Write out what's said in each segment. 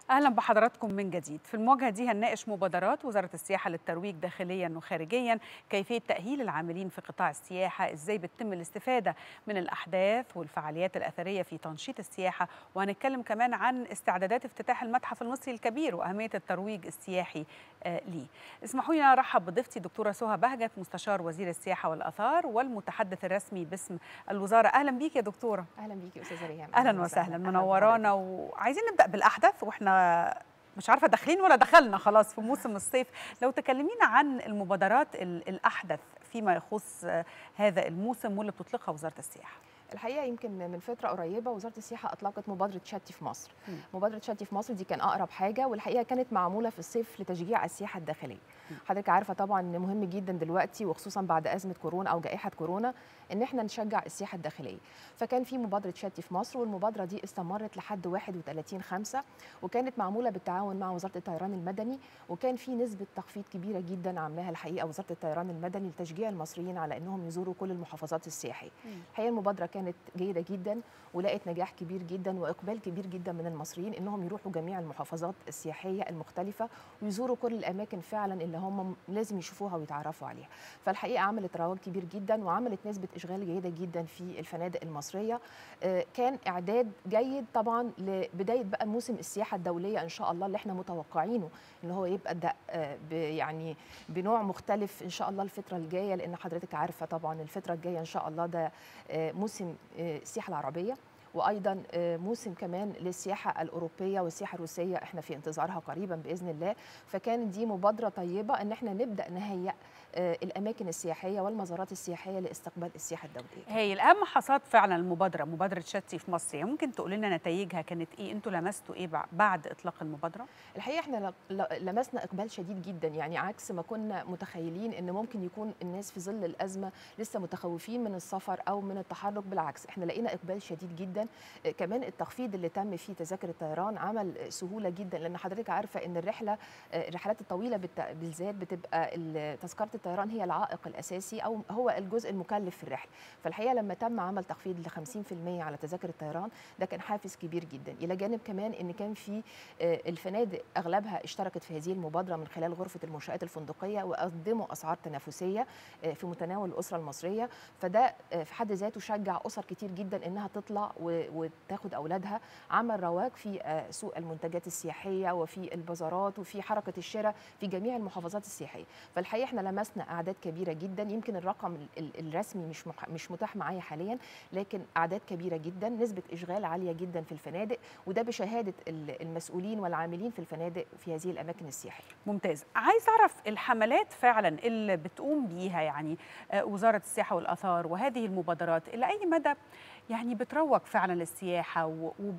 اهلا بحضراتكم من جديد في المواجهه دي هنناقش مبادرات وزاره السياحه للترويج داخليا وخارجيا كيفيه تاهيل العاملين في قطاع السياحه ازاي بتتم الاستفاده من الاحداث والفعاليات الاثريه في تنشيط السياحه وهنتكلم كمان عن استعدادات افتتاح المتحف المصري الكبير واهميه الترويج السياحي آه ليه اسمحوا لي ارحب بضيفتي دكتوره سهى بهجت مستشار وزير السياحه والاثار والمتحدث الرسمي باسم الوزاره اهلا بيك يا دكتوره اهلا بيكي استاذه ريهام اهلا وسهلا منورانا وعايزين نبدا بالاحدث واحنا مش عارفه داخلين ولا دخلنا خلاص في موسم الصيف لو تكلمينا عن المبادرات الاحدث فيما يخص هذا الموسم واللي بتطلقها وزاره السياحه الحقيقه يمكن من فتره قريبه وزاره السياحه اطلقت مبادره شتي في مصر م. مبادره شتي في مصر دي كان اقرب حاجه والحقيقه كانت معموله في الصيف لتشجيع السياحه الداخليه حضرتك عارفه طبعا ان مهم جدا دلوقتي وخصوصا بعد ازمه كورونا او جائحه كورونا ان احنا نشجع السياحه الداخليه فكان في مبادره شتي في مصر والمبادره دي استمرت لحد 31 5 وكانت معموله بالتعاون مع وزاره الطيران المدني وكان في نسبه تخفيض كبيره جدا عاملاها الحقيقه وزاره الطيران المدني لتشجيع المصريين على انهم يزوروا كل المحافظات السياحيه الحقيقه المبادره كانت جيده جدا ولقت نجاح كبير جدا واقبال كبير جدا من المصريين انهم يروحوا جميع المحافظات السياحيه المختلفه ويزوروا كل الاماكن فعلا اللي هم لازم يشوفوها ويتعرفوا عليها فالحقيقه عملت رواج كبير جدا وعملت نسبه اشغال جيده جدا في الفنادق المصريه كان اعداد جيد طبعا لبدايه بقى موسم السياحه الدوليه ان شاء الله اللي احنا متوقعينه ان هو يبقى ده يعني بنوع مختلف ان شاء الله الفتره الجايه لان حضرتك عارفه طبعا الفتره الجايه ان شاء الله ده موسم السياحه العربيه وايضا موسم كمان للسياحه الاوروبيه والسياحه الروسيه احنا في انتظارها قريبا باذن الله فكان دي مبادره طيبه ان احنا نبدا نهيئ الاماكن السياحيه والمزارات السياحيه لاستقبال السياحه الدوليه. هي الاهم حصاد فعلا المبادره مبادره شتي في مصر يعني ممكن تقول لنا نتائجها كانت ايه؟ انتوا لمستوا ايه بعد اطلاق المبادره؟ الحقيقه احنا لمسنا اقبال شديد جدا يعني عكس ما كنا متخيلين ان ممكن يكون الناس في ظل الازمه لسه متخوفين من السفر او من التحرك بالعكس احنا لقينا اقبال شديد جدا كمان التخفيض اللي تم فيه تذاكر الطيران عمل سهوله جدا لان حضرتك عارفه ان الرحله الرحلات الطويله بالذات بتبقى تذكره الطيران هي العائق الاساسي او هو الجزء المكلف في الرحله فالحقيقه لما تم عمل تخفيض ل 50% على تذاكر الطيران ده كان حافز كبير جدا الى جانب كمان ان كان في الفنادق اغلبها اشتركت في هذه المبادره من خلال غرفه المنشات الفندقيه وقدموا اسعار تنافسيه في متناول الاسره المصريه فده في حد ذاته شجع اسر كتير جدا انها تطلع وتاخد اولادها عمل رواج في سوق المنتجات السياحيه وفي البازارات وفي حركه الشراء في جميع المحافظات السياحيه فالحقيقه احنا لمسنا اعداد كبيره جدا يمكن الرقم الرسمي مش مش متاح معايا حاليا لكن اعداد كبيره جدا نسبه اشغال عاليه جدا في الفنادق وده بشهاده المسؤولين والعاملين في الفنادق في هذه الاماكن السياحيه ممتاز عايز اعرف الحملات فعلا اللي بتقوم بيها يعني وزاره السياحه والاثار وهذه المبادرات الى اي مدى يعني بتروج فعلا للسياحه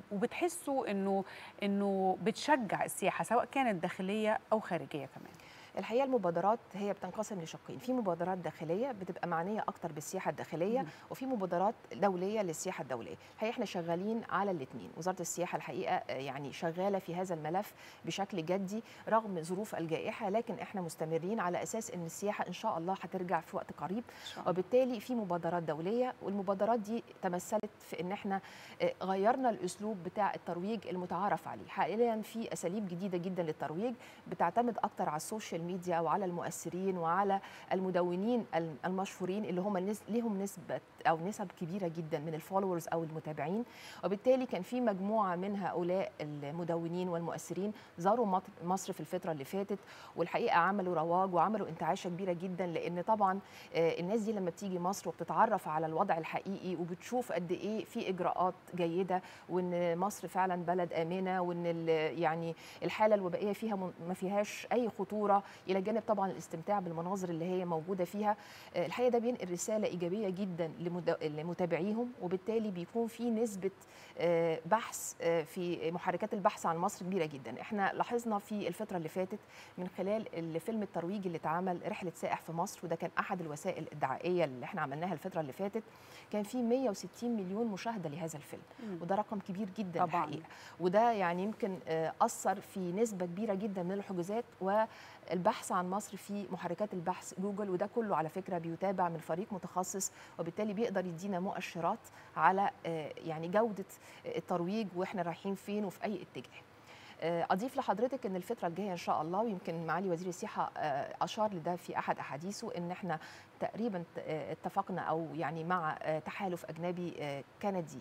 وبتحسوا انه انه بتشجع السياحه سواء كانت داخليه او خارجيه كمان الحقيقه المبادرات هي بتنقسم لشقين في مبادرات داخليه بتبقى معنيه اكتر بالسياحه الداخليه م. وفي مبادرات دوليه للسياحه الدوليه الحقيقه احنا شغالين على الاثنين وزاره السياحه الحقيقه يعني شغاله في هذا الملف بشكل جدي رغم ظروف الجائحه لكن احنا مستمرين على اساس ان السياحه ان شاء الله هترجع في وقت قريب وبالتالي في مبادرات دوليه والمبادرات دي تمثلت في ان احنا غيرنا الاسلوب بتاع الترويج المتعارف عليه حاليا في اساليب جديده جدا للترويج بتعتمد اكتر على السوشيال الميديا وعلى المؤثرين وعلى المدونين المشهورين اللي هم ليهم نسبه او نسب كبيره جدا من الفولورز او المتابعين وبالتالي كان في مجموعه من هؤلاء المدونين والمؤثرين زاروا مصر في الفتره اللي فاتت والحقيقه عملوا رواج وعملوا انتعاشه كبيره جدا لان طبعا الناس دي لما بتيجي مصر وبتتعرف على الوضع الحقيقي وبتشوف قد ايه في اجراءات جيده وان مصر فعلا بلد امنه وان يعني الحاله الوبائيه فيها ما فيهاش اي خطوره الى جانب طبعا الاستمتاع بالمناظر اللي هي موجوده فيها الحقيقه ده بينقل رساله ايجابيه جدا لمتابعيهم وبالتالي بيكون في نسبه بحث في محركات البحث عن مصر كبيره جدا احنا لاحظنا في الفتره اللي فاتت من خلال الفيلم الترويجي اللي اتعمل رحله سائح في مصر وده كان احد الوسائل الدعائيه اللي احنا عملناها الفتره اللي فاتت كان في 160 مليون مشاهده لهذا الفيلم وده رقم كبير جدا طبعاً. الحقيقه وده يعني يمكن اثر في نسبه كبيره جدا من الحجوزات والبحث عن مصر في محركات البحث جوجل وده كله على فكره بيتابع من فريق متخصص وبالتالي بيقدر يدينا مؤشرات على يعني جوده الترويج واحنا رايحين فين وفي اي اتجاه اضيف لحضرتك ان الفتره الجايه ان شاء الله ويمكن معالي وزير السياحه اشار لده في احد احاديثه ان احنا تقريبا اتفقنا او يعني مع تحالف اجنبي كندي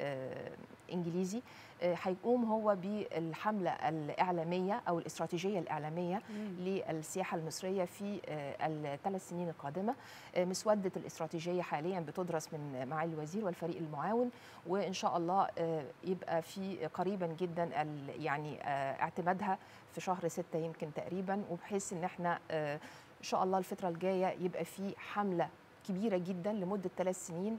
انجليزي هيقوم هو بالحمله الاعلاميه او الاستراتيجيه الاعلاميه مم. للسياحه المصريه في الثلاث سنين القادمه مسوده الاستراتيجيه حاليا بتدرس من معالي الوزير والفريق المعاون وان شاء الله يبقى في قريبا جدا يعني اعتمادها في شهر ستة يمكن تقريبا وبحيث ان احنا ان شاء الله الفتره الجايه يبقى في حمله كبيره جدا لمده ثلاث سنين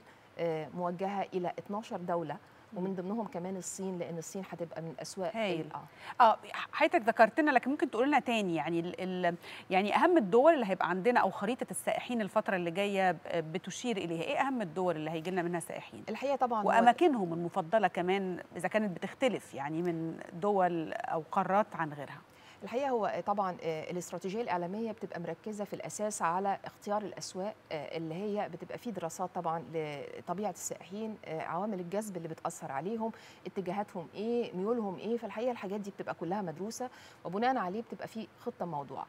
موجهه الى 12 دوله ومن ضمنهم كمان الصين لان الصين هتبقى من اسواق هايل اه اه حضرتك ذكرتنا لكن ممكن تقول لنا تاني يعني ال ال يعني اهم الدول اللي هيبقى عندنا او خريطه السائحين الفتره اللي جايه بتشير اليها ايه اهم الدول اللي هيجي لنا منها سائحين الحقيقه طبعا واماكنهم المفضله كمان اذا كانت بتختلف يعني من دول او قارات عن غيرها الحقيقه هو طبعا الاستراتيجيه الاعلاميه بتبقى مركزه في الاساس على اختيار الاسواق اللي هي بتبقى فيه دراسات طبعا لطبيعه السائحين عوامل الجذب اللي بتاثر عليهم اتجاهاتهم ايه ميولهم ايه فالحقيقه الحاجات دي بتبقى كلها مدروسه وبناء عليه بتبقى في خطه موضوع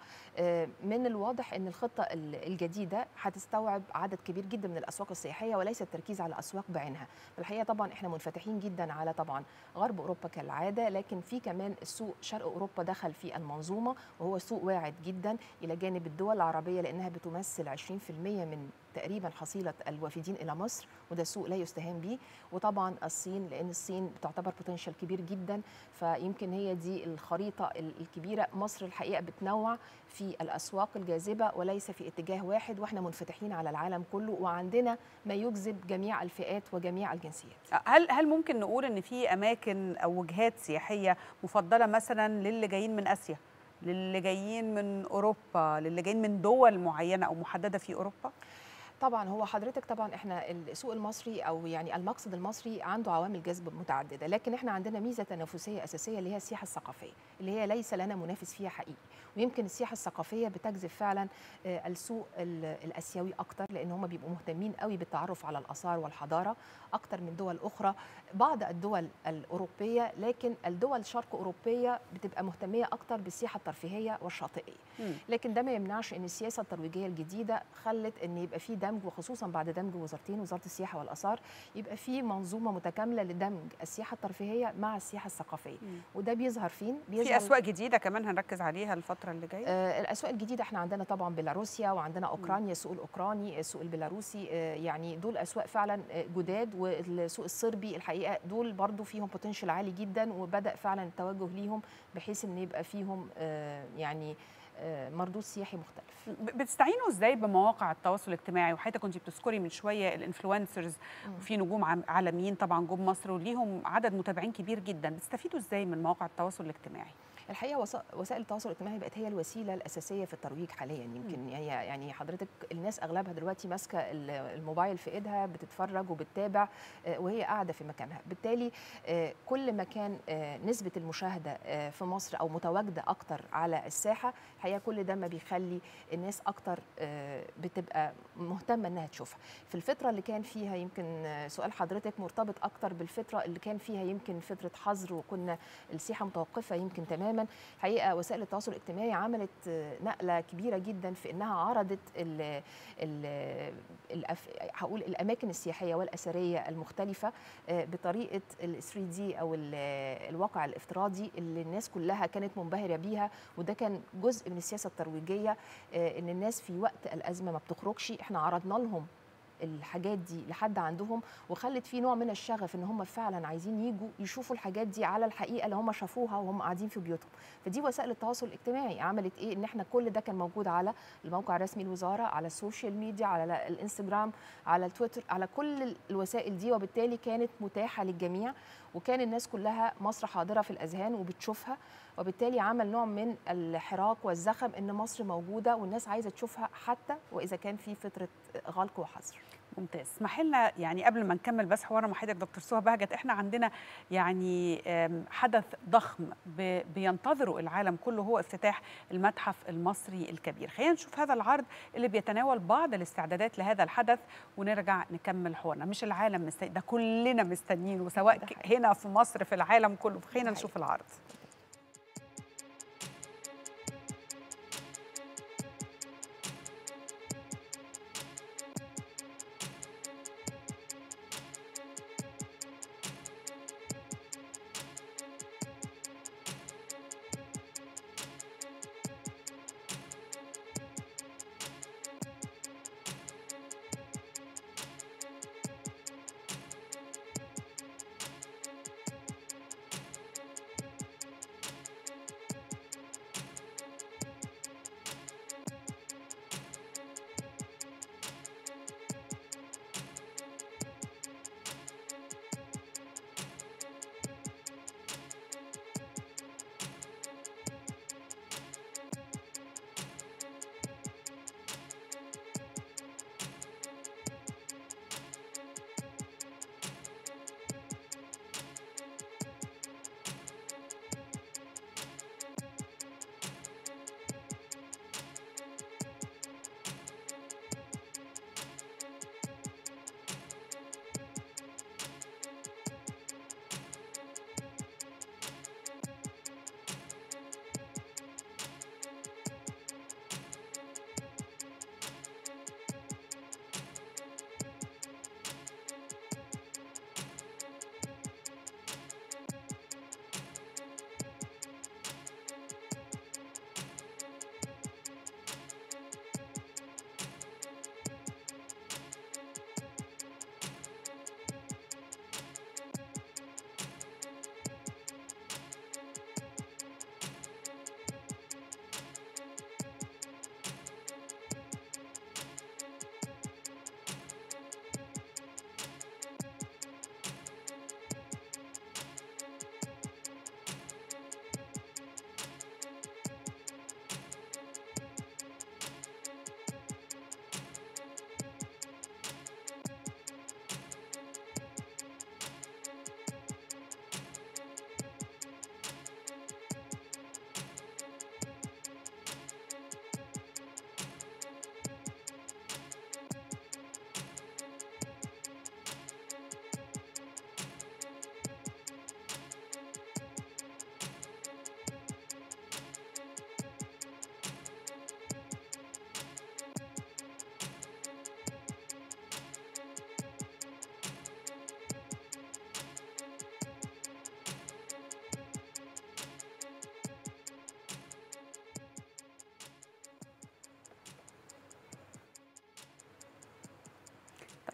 من الواضح ان الخطه الجديده هتستوعب عدد كبير جدا من الاسواق السياحيه وليس التركيز على اسواق بعينها الحقيقه طبعا احنا منفتحين جدا على طبعا غرب اوروبا كالعاده لكن في كمان السوق شرق اوروبا دخل في المنظومه وهو سوق واعد جدا الى جانب الدول العربيه لانها بتمثل 20% من تقريبا حصيله الوافدين الى مصر وده سوق لا يستهان به وطبعا الصين لان الصين بتعتبر بوتنشال كبير جدا فيمكن هي دي الخريطه الكبيره مصر الحقيقه بتنوع في الاسواق الجاذبه وليس في اتجاه واحد واحنا منفتحين على العالم كله وعندنا ما يجذب جميع الفئات وجميع الجنسيات هل هل ممكن نقول ان في اماكن او وجهات سياحيه مفضله مثلا للي جايين من اسيا للي جايين من اوروبا للي جايين من دول معينه او محدده في اوروبا طبعا هو حضرتك طبعا احنا السوق المصري او يعني المقصد المصري عنده عوامل جذب متعدده لكن احنا عندنا ميزه تنافسيه اساسيه اللي هي السياحه الثقافيه اللي هي ليس لنا منافس فيها حقيقي ويمكن السياحه الثقافيه بتجذب فعلا السوق الاسيوي اكتر لان هم بيبقوا مهتمين قوي بالتعرف على الاثار والحضاره اكتر من دول اخرى بعض الدول الاوروبيه لكن الدول الشرق اوروبيه بتبقى مهتميه اكتر بالسياحه الترفيهيه والشاطئيه لكن ده ما يمنعش ان السياسه الترويجيه الجديده خلت ان يبقى في دمج وخصوصا بعد دمج وزارتين وزاره السياحه والاثار يبقى في منظومه متكامله لدمج السياحه الترفيهيه مع السياحه الثقافيه مم. وده بيظهر فين بيظهر في اسواق جديده كمان هنركز عليها الفتره اللي جايه آه الاسواق الجديده احنا عندنا طبعا بيلاروسيا وعندنا اوكرانيا السوق الاوكراني السوق البيلاروسي آه يعني دول اسواق فعلا جداد والسوق الصربي الحقيقه دول برضو فيهم بوتنشال عالي جدا وبدا فعلا التوجه ليهم بحيث ان يبقى فيهم آه يعني مردود سياحي مختلف بتستعينوا ازاي بمواقع التواصل الاجتماعي وحضرتك كنت بتذكري من شويه الانفلونسرز وفي نجوم عالميين طبعا جم مصر وليهم عدد متابعين كبير جدا بتستفيدوا ازاي من مواقع التواصل الاجتماعي الحقيقه وسائل التواصل الاجتماعي بقت هي الوسيله الاساسيه في الترويج حاليا يمكن يعني يعني حضرتك الناس اغلبها دلوقتي ماسكه الموبايل في ايدها بتتفرج وبتتابع وهي قاعده في مكانها بالتالي كل ما كان نسبه المشاهده في مصر او متواجده اكتر على الساحه الحقيقه كل ده ما بيخلي الناس اكتر بتبقى مهتمه انها تشوفها في الفتره اللي كان فيها يمكن سؤال حضرتك مرتبط اكتر بالفتره اللي كان فيها يمكن فتره حظر وكنا السياحه متوقفه يمكن تماما تماما الحقيقه وسائل التواصل الاجتماعي عملت نقله كبيره جدا في انها عرضت ال ال هقول الاماكن السياحيه والاثريه المختلفه بطريقه ال 3 دي او الواقع الافتراضي اللي الناس كلها كانت منبهره بيها وده كان جزء من السياسه الترويجيه ان الناس في وقت الازمه ما بتخرجش احنا عرضنا لهم الحاجات دي لحد عندهم وخلت في نوع من الشغف ان هم فعلا عايزين يجوا يشوفوا الحاجات دي على الحقيقه اللي هم شافوها وهم قاعدين في بيوتهم فدي وسائل التواصل الاجتماعي عملت ايه ان احنا كل ده كان موجود على الموقع الرسمي الوزاره على السوشيال ميديا على الانستجرام على التويتر على كل الوسائل دي وبالتالي كانت متاحه للجميع وكان الناس كلها مصر حاضره في الاذهان وبتشوفها وبالتالي عمل نوع من الحراك والزخم ان مصر موجوده والناس عايزه تشوفها حتى واذا كان في فتره غلق وحظر ممتاز اسمحي لنا يعني قبل ما نكمل بس حوار مع حضرتك دكتور سهى بهجت احنا عندنا يعني حدث ضخم بينتظره العالم كله هو افتتاح المتحف المصري الكبير خلينا نشوف هذا العرض اللي بيتناول بعض الاستعدادات لهذا الحدث ونرجع نكمل حوارنا مش العالم مستني ده كلنا مستنيين وسواء هنا في مصر في العالم كله خلينا نشوف العرض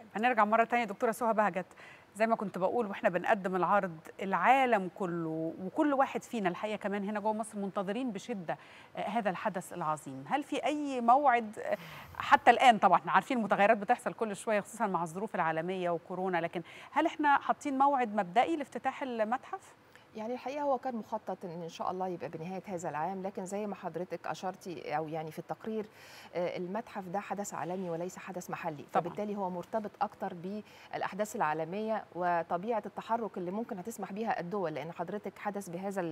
هنرجع مره تانية دكتوره سهى بهجت زي ما كنت بقول واحنا بنقدم العرض العالم كله وكل واحد فينا الحقيقه كمان هنا جوه مصر منتظرين بشده هذا الحدث العظيم هل في اي موعد حتى الان طبعا احنا عارفين المتغيرات بتحصل كل شويه خصوصا مع الظروف العالميه وكورونا لكن هل احنا حاطين موعد مبدئي لافتتاح المتحف يعني الحقيقه هو كان مخطط ان ان شاء الله يبقى بنهايه هذا العام لكن زي ما حضرتك اشرتي او يعني في التقرير المتحف ده حدث عالمي وليس حدث محلي طبعا. فبالتالي هو مرتبط اكتر بالاحداث العالميه وطبيعه التحرك اللي ممكن هتسمح بها الدول لان حضرتك حدث بهذا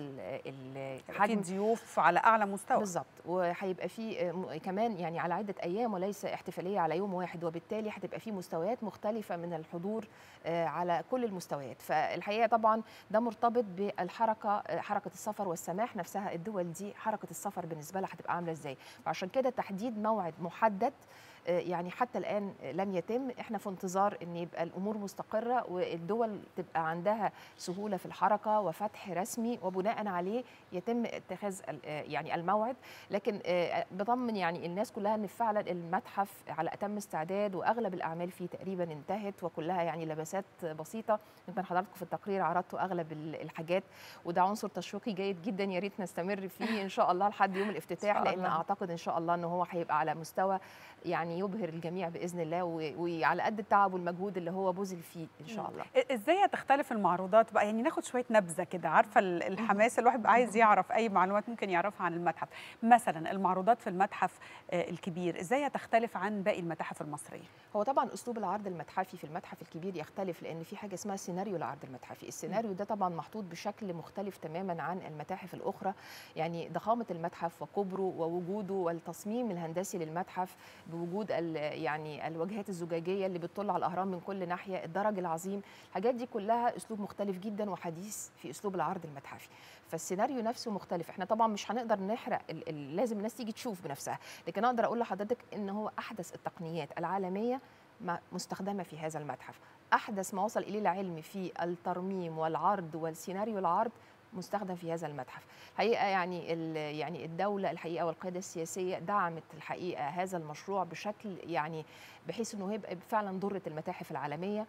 الحجم ضيوف على اعلى مستوى بالظبط وهيبقى في كمان يعني على عده ايام وليس احتفاليه على يوم واحد وبالتالي هتبقى في مستويات مختلفه من الحضور على كل المستويات فالحقيقه طبعا ده مرتبط بالحركه حركه السفر والسماح نفسها الدول دي حركه السفر بالنسبه لها هتبقى عامله ازاي فعشان كده تحديد موعد محدد يعني حتى الان لم يتم احنا في انتظار ان يبقى الامور مستقره والدول تبقى عندها سهوله في الحركه وفتح رسمي وبناء عليه يتم اتخاذ يعني الموعد لكن بطمن يعني الناس كلها ان فعلا المتحف على اتم استعداد واغلب الاعمال فيه تقريبا انتهت وكلها يعني لبسات بسيطه يمكن حضراتكم في التقرير عرضتوا اغلب الحاجات وده عنصر تشويقي جيد جدا يا ريت نستمر فيه ان شاء الله لحد يوم الافتتاح لان اعتقد ان شاء الله ان هو هيبقى على مستوى يعني يبهر الجميع باذن الله وعلى قد التعب والمجهود اللي هو بذل فيه ان شاء الله ازاي هتختلف المعروضات بقى يعني ناخد شويه نبذه كده عارفه الحماس الواحد عايز يعرف اي معلومات ممكن يعرفها عن المتحف مثلا المعروضات في المتحف الكبير ازاي هتختلف عن باقي المتاحف المصريه هو طبعا اسلوب العرض المتحفي في المتحف الكبير يختلف لان في حاجه اسمها سيناريو العرض المتحفي السيناريو ده طبعا محطوط بشكل مختلف تماما عن المتاحف الاخرى يعني ضخامه المتحف وكبره ووجوده والتصميم الهندسي للمتحف بوجود يعني الواجهات الزجاجيه اللي بتطل على الاهرام من كل ناحيه الدرج العظيم الحاجات دي كلها اسلوب مختلف جدا وحديث في اسلوب العرض المتحفي فالسيناريو نفسه مختلف احنا طبعا مش هنقدر نحرق ال ال لازم الناس تيجي تشوف بنفسها لكن اقدر اقول لحضرتك ان هو احدث التقنيات العالميه مستخدمه في هذا المتحف احدث ما وصل اليه العلم في الترميم والعرض والسيناريو العرض مستخدم في هذا المتحف الحقيقه يعني يعني الدوله الحقيقه والقياده السياسيه دعمت الحقيقه هذا المشروع بشكل يعني بحيث انه يبقى فعلا ضره المتاحف العالميه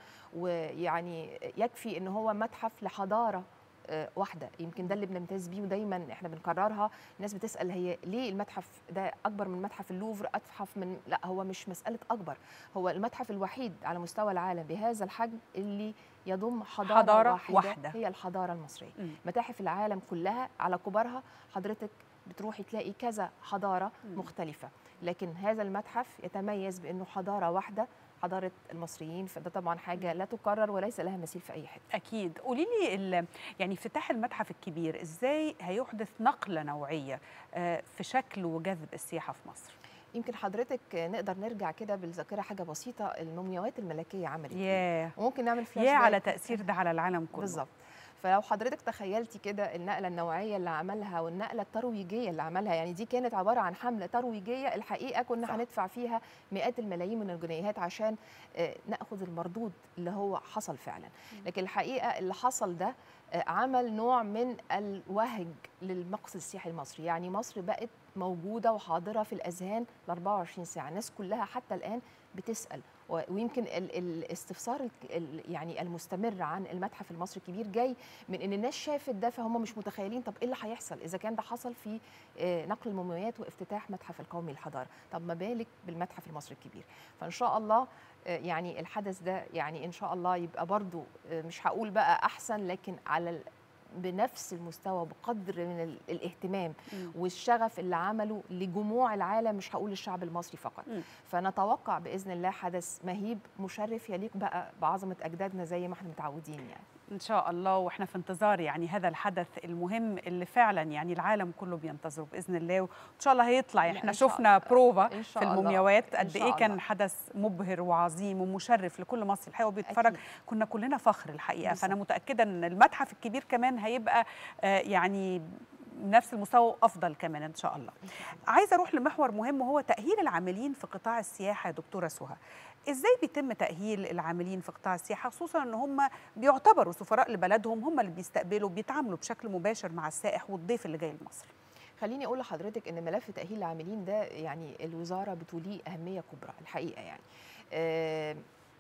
ويعني يكفي ان هو متحف لحضاره واحده يمكن ده اللي بنمتاز بيه ودايما احنا بنكررها الناس بتسال هي ليه المتحف ده اكبر من متحف اللوفر اتحف من لا هو مش مساله اكبر هو المتحف الوحيد على مستوى العالم بهذا الحجم اللي يضم حضاره, حضارة واحدة, واحدة هي الحضاره المصريه م. متاحف العالم كلها على كبرها حضرتك بتروحي تلاقي كذا حضاره م. مختلفه لكن هذا المتحف يتميز بانه حضاره واحده حضاره المصريين فده طبعا حاجه لا تكرر وليس لها مثيل في اي حته اكيد قولي لي يعني افتتاح المتحف الكبير ازاي هيحدث نقله نوعيه في شكل وجذب السياحه في مصر يمكن حضرتك نقدر نرجع كده بالذاكره حاجه بسيطه المومياوات الملكيه عملت yeah. وممكن نعمل فلاش يا على تاثير ده على العالم كله بالظبط فلو حضرتك تخيلتي كده النقله النوعيه اللي عملها والنقله الترويجيه اللي عملها يعني دي كانت عباره عن حمله ترويجيه الحقيقه كنا صح. هندفع فيها مئات الملايين من الجنيهات عشان ناخذ المردود اللي هو حصل فعلا لكن الحقيقه اللي حصل ده عمل نوع من الوهج للمقصد السياحي المصري يعني مصر بقت موجوده وحاضره في الاذهان ال 24 ساعه الناس كلها حتى الان بتسال ويمكن الاستفسار يعني المستمر عن المتحف المصري الكبير جاي من ان الناس شافت ده فهم مش متخيلين طب ايه اللي هيحصل اذا كان ده حصل في نقل المومياوات وافتتاح متحف القومي للحضاره طب ما بالك بالمتحف المصري الكبير فان شاء الله يعني الحدث ده يعني ان شاء الله يبقى برضو مش هقول بقى احسن لكن على بنفس المستوى بقدر من الاهتمام م. والشغف اللي عمله لجموع العالم مش هقول الشعب المصري فقط م. فنتوقع باذن الله حدث مهيب مشرف يليق بقى بعظمه اجدادنا زي ما احنا متعودين يعني ان شاء الله واحنا في انتظار يعني هذا الحدث المهم اللي فعلا يعني العالم كله بينتظره باذن الله وان شاء الله هيطلع احنا شفنا بروفا في المومياوات قد ايه كان حدث مبهر وعظيم ومشرف لكل مصري الحقيقه وبيتفرج كنا كلنا فخر الحقيقه بالزبط. فانا متاكده ان المتحف الكبير كمان هيبقى آه يعني نفس المستوى افضل كمان ان شاء الله. عايزه اروح لمحور مهم وهو تاهيل العاملين في قطاع السياحه يا دكتوره سهى. ازاي بيتم تاهيل العاملين في قطاع السياحه خصوصا ان هم بيعتبروا سفراء لبلدهم هم اللي بيستقبلوا بيتعاملوا بشكل مباشر مع السائح والضيف اللي جاي لمصر خليني اقول لحضرتك ان ملف تاهيل العاملين ده يعني الوزاره بتوليه اهميه كبرى الحقيقه يعني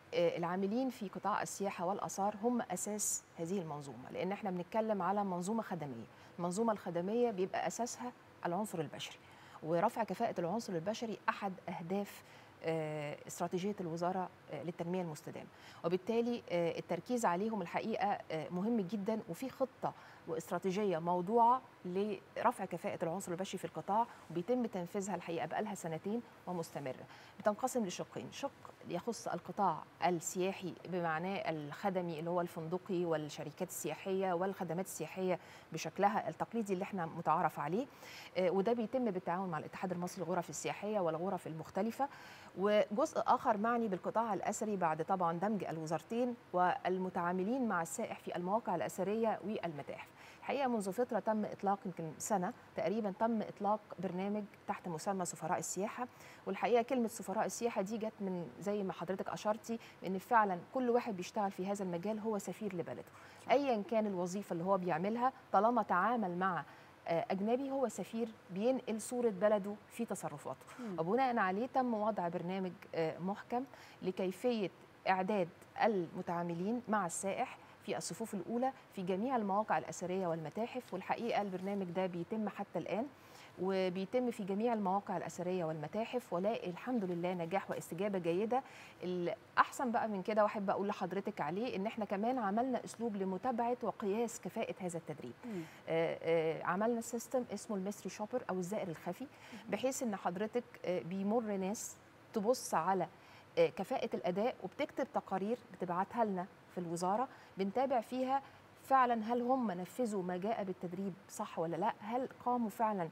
العاملين في قطاع السياحه والاثار هم اساس هذه المنظومه لان احنا بنتكلم على منظومه خدميه المنظومه الخدميه بيبقى اساسها العنصر البشري ورفع كفاءه العنصر البشري احد اهداف استراتيجيه الوزاره للتنميه المستدامه وبالتالي التركيز عليهم الحقيقه مهم جدا وفي خطه واستراتيجيه موضوعه لرفع كفاءه العنصر البشري في القطاع وبيتم تنفيذها الحقيقه بقالها سنتين ومستمره بتنقسم لشقين شق يخص القطاع السياحي بمعناه الخدمي اللي هو الفندقي والشركات السياحيه والخدمات السياحيه بشكلها التقليدي اللي احنا متعارف عليه وده بيتم بالتعاون مع الاتحاد المصري للغرف السياحيه والغرف المختلفه وجزء اخر معني بالقطاع الاثري بعد طبعا دمج الوزارتين والمتعاملين مع السائح في المواقع الاثريه والمتاحف الحقيقه منذ فتره تم اطلاق يمكن سنه تقريبا تم اطلاق برنامج تحت مسمى سفراء السياحه والحقيقه كلمه سفراء السياحه دي جت من زي ما حضرتك اشرتي ان فعلا كل واحد بيشتغل في هذا المجال هو سفير لبلده ايا كان الوظيفه اللي هو بيعملها طالما تعامل مع اجنبي هو سفير بينقل صوره بلده في تصرفاته وبناء عليه تم وضع برنامج محكم لكيفيه اعداد المتعاملين مع السائح في الصفوف الاولى في جميع المواقع الاثريه والمتاحف والحقيقه البرنامج ده بيتم حتى الان وبيتم في جميع المواقع الاثريه والمتاحف ولاقي الحمد لله نجاح واستجابه جيده الاحسن بقى من كده واحب اقول لحضرتك عليه ان احنا كمان عملنا اسلوب لمتابعه وقياس كفاءه هذا التدريب آآ آآ عملنا سيستم اسمه الميستري شوبر او الزائر الخفي بحيث ان حضرتك بيمر ناس تبص على كفاءه الاداء وبتكتب تقارير بتبعتها لنا في الوزاره بنتابع فيها فعلا هل هم نفذوا ما جاء بالتدريب صح ولا لا هل قاموا فعلا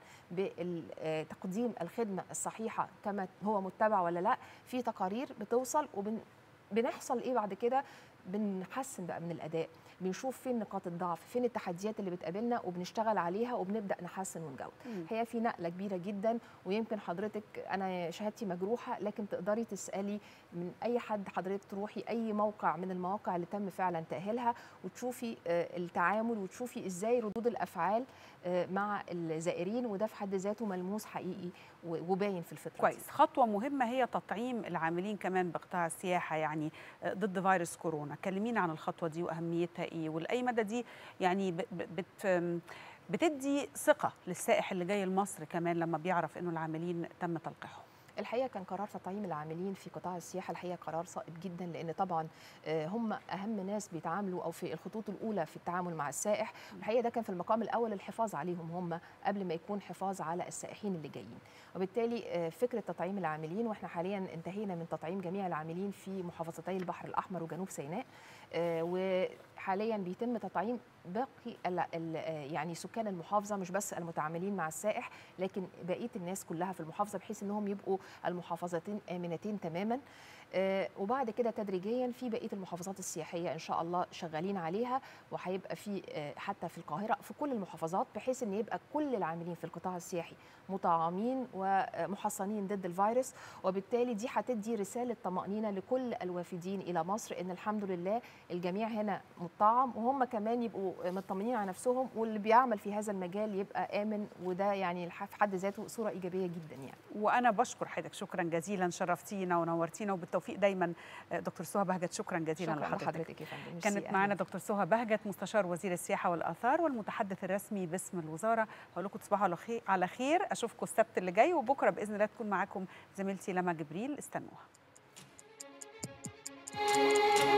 بتقديم الخدمه الصحيحه كما هو متبع ولا لا في تقارير بتوصل وبنحصل ايه بعد كده بنحسن بقى من الاداء بنشوف فين نقاط الضعف فين التحديات اللي بتقابلنا وبنشتغل عليها وبنبدا نحسن ونجود هي في نقله كبيره جدا ويمكن حضرتك انا شهادتي مجروحه لكن تقدري تسالي من اي حد حضرتك تروحي اي موقع من المواقع اللي تم فعلا تاهيلها وتشوفي التعامل وتشوفي ازاي ردود الافعال مع الزائرين وده في حد ذاته ملموس حقيقي وباين في الفتره كويس دي. خطوه مهمه هي تطعيم العاملين كمان بقطاع السياحه يعني ضد فيروس كورونا كلمينا عن الخطوه دي واهميتها ايه ولاي مدى دي يعني بت بتدي ثقه للسائح اللي جاي لمصر كمان لما بيعرف انه العاملين تم تلقيحهم الحقيقه كان قرار تطعيم العاملين في قطاع السياحه الحقيقه قرار صائب جدا لان طبعا هم اهم ناس بيتعاملوا او في الخطوط الاولى في التعامل مع السائح الحقيقه ده كان في المقام الاول الحفاظ عليهم هم قبل ما يكون حفاظ على السائحين اللي جايين وبالتالي فكره تطعيم العاملين واحنا حاليا انتهينا من تطعيم جميع العاملين في محافظتي البحر الاحمر وجنوب سيناء وحاليا بيتم تطعيم باقي ال ال يعني سكان المحافظه مش بس المتعاملين مع السائح لكن بقيه الناس كلها في المحافظه بحيث انهم يبقوا المحافظتين امنتين تماما آه وبعد كده تدريجيا في بقيه المحافظات السياحيه ان شاء الله شغالين عليها وهيبقى في آه حتى في القاهره في كل المحافظات بحيث ان يبقى كل العاملين في القطاع السياحي مطعمين ومحصنين ضد الفيروس وبالتالي دي هتدي رساله طمانينه لكل الوافدين الى مصر ان الحمد لله الجميع هنا مطعم وهم كمان يبقوا مطمنين على نفسهم واللي بيعمل في هذا المجال يبقى امن وده يعني في حد ذاته صوره ايجابيه جدا يعني وانا بشكر حضرتك شكرا جزيلا شرفتينا ونورتينا وبالتوفيق دايما دكتور سهى بهجت شكرا جزيلا شكرا لحضرتك لحضرتك يا فندم كانت معنا دكتور سهى بهجت مستشار وزير السياحه والاثار والمتحدث الرسمي باسم الوزاره هقول لكم تصبحوا على خير اشوفكم السبت اللي جاي وبكره باذن الله تكون معاكم زميلتي لما جبريل استنوها